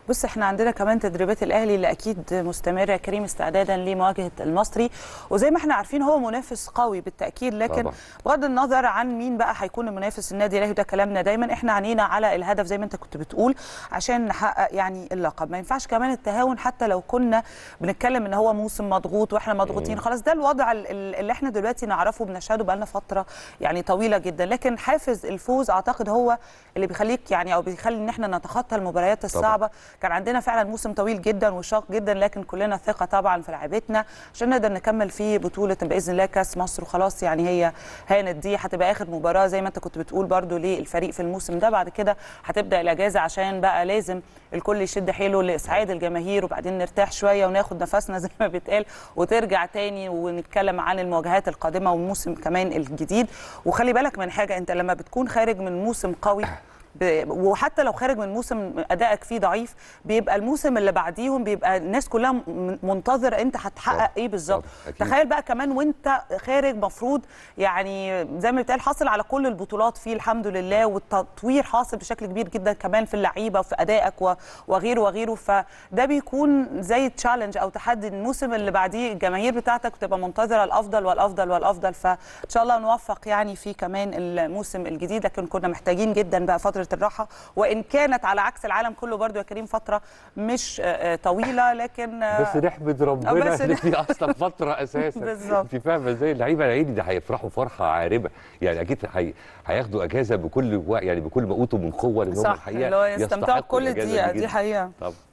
بص احنا عندنا كمان تدريبات الاهلي اللي اكيد مستمره يا كريم استعدادا لمواجهه المصري وزي ما احنا عارفين هو منافس قوي بالتاكيد لكن طبعا. بغض النظر عن مين بقى هيكون المنافس النادي الاهلي ده كلامنا دايما احنا عنينا على الهدف زي ما انت كنت بتقول عشان نحقق يعني اللقب ما ينفعش كمان التهاون حتى لو كنا بنتكلم ان هو موسم مضغوط واحنا مضغوطين خلاص ده الوضع ال- ال- اللي احنا دلوقتي نعرفه بنشهده بقالنا فتره يعني طويله جدا لكن حافز الفوز اعتقد هو اللي بيخليك يعني او بيخلي ان احنا نتخطى المباريات الصعبه كان عندنا فعلا موسم طويل جدا وشاق جدا لكن كلنا ثقه طبعا في لعيبتنا عشان نقدر نكمل في بطوله باذن الله كاس مصر وخلاص يعني هي هانت دي هتبقى اخر مباراه زي ما انت كنت بتقول برضو للفريق في الموسم ده بعد كده هتبدا الاجازه عشان بقى لازم الكل يشد حيله لاسعاد الجماهير وبعدين نرتاح شويه وناخد نفسنا زي ما بيتقال وترجع تاني ونتكلم عن المواجهات القادمه والموسم كمان الجديد وخلي بالك من حاجه انت لما بتكون خارج من موسم قوي ب- وحتى لو خارج من موسم ادائك فيه ضعيف بيبقى الموسم اللي بعديهم بيبقى الناس كلها م- منتظره انت هتحقق طبعا. ايه بالظبط طبعا. أكيد. تخيل بقى كمان وانت خارج مفروض يعني زي ما بيتقال حاصل على كل البطولات فيه الحمد لله والتطوير حاصل بشكل كبير جدا كمان في اللعيبه وفي ادائك و- وغيره وغيره فده بيكون زي تشالنج او تحدي الموسم اللي بعديه الجماهير بتاعتك بتبقى منتظره الافضل والافضل والافضل فان شاء الله نوفق يعني في كمان الموسم الجديد لكن كنا محتاجين جدا بقى فتره الراحه وان كانت على عكس العالم كله برضو يا كريم فتره مش آه، آه، طويله لكن آه، بس نحمد آه، ربنا بس ان دي اصلا فتره اساسا بالظبط. انت فاهمه ازاي اللعيبه العيني ده هيفرحوا فرحه عارمه يعني اكيد هي... هياخدوا اجازه بكل و... يعني بكل ما اوتوا من قوه لان هم صح الحقيقه اللي هو يستمتعوا يستحقوا بكل الأجازة دقيقه دي جداً. حقيقه طبعا